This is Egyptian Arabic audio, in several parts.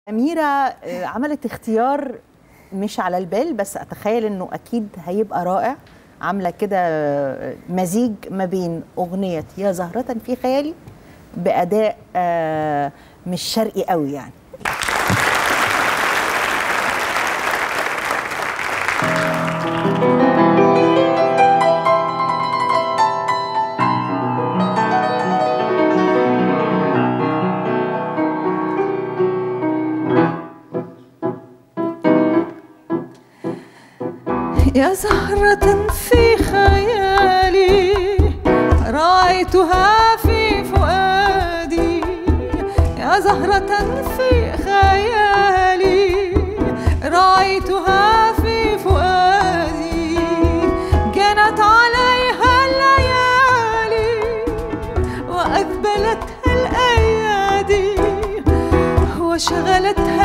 أميرة آه، عملت اختيار مش على البال بس أتخيل إنه أكيد هيبقى رائع عاملة كده آه، مزيج ما بين أغنية يا زهرة في خيالي بأداء آه، مش شرقي قوي يعني يا زهرة في خيالي رأيتها في فؤادي يا زهرة في خيالي رأيتها في فؤادي جنت عليها الليالي وأذبلتها الأيادي وشغلتها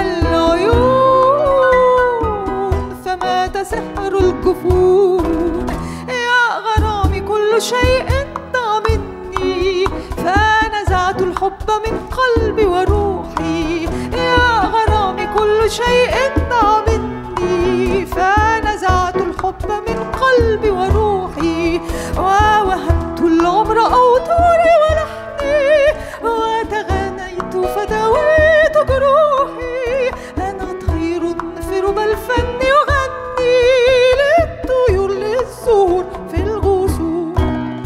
العيون فمات سحر الجفون يا غرامي كل شيء ضاع مني فنزعت الحب من قلبي وروحي يا غرامي كل شيء ضاع مني فنزعت الحب من قلبي وروحي ووهبت العمر أوتاري ولحني وتغنيت فدويت جروحي أنا طير في ربى الفن يغني للطيور للزهور في الغصون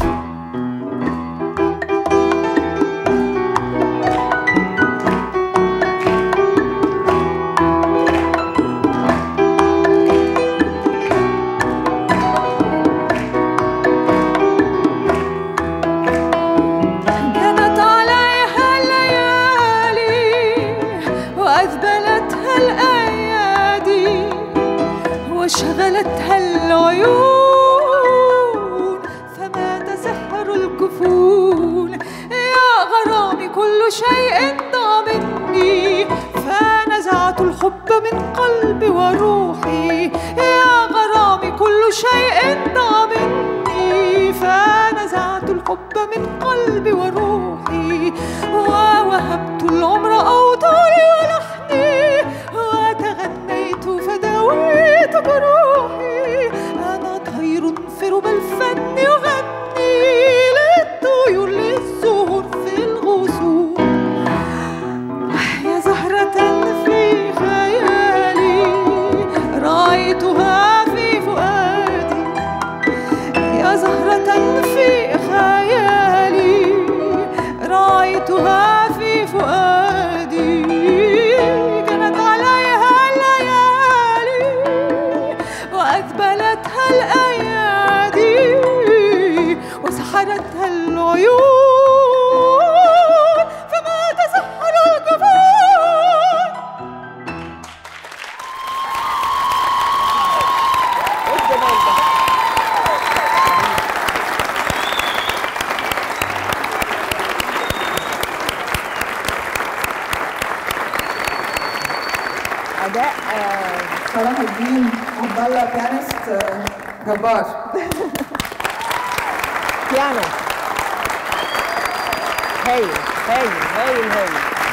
جنت عليها الليالي وأذبلتها الأيادي وشغلتها العيون فمات سحر الجفون يا غرامي كل شيء ضاع مني فنزعت الحب من قلبي وروحي يا غرامي كل شيء ضاع مني فنزعت الحب من قلبي وروحي ووهبت العمر أوتاري ولحني وتغنيت فدويت جروحي أنا طير في ربى الفن يغني للطيور للزهور في الغصون يا زهرة في خيالي رأيتها في فؤادي يا زهرة في خيالي رأيتها في فؤادي كانت عليها الليالي وأذبلتها الأيادي وسحرتها العيون فمات سحر الجفون أداء آه، صلاح الدين عبد الله بيانست آه، جبار بيانو هايل هايل هايل هايل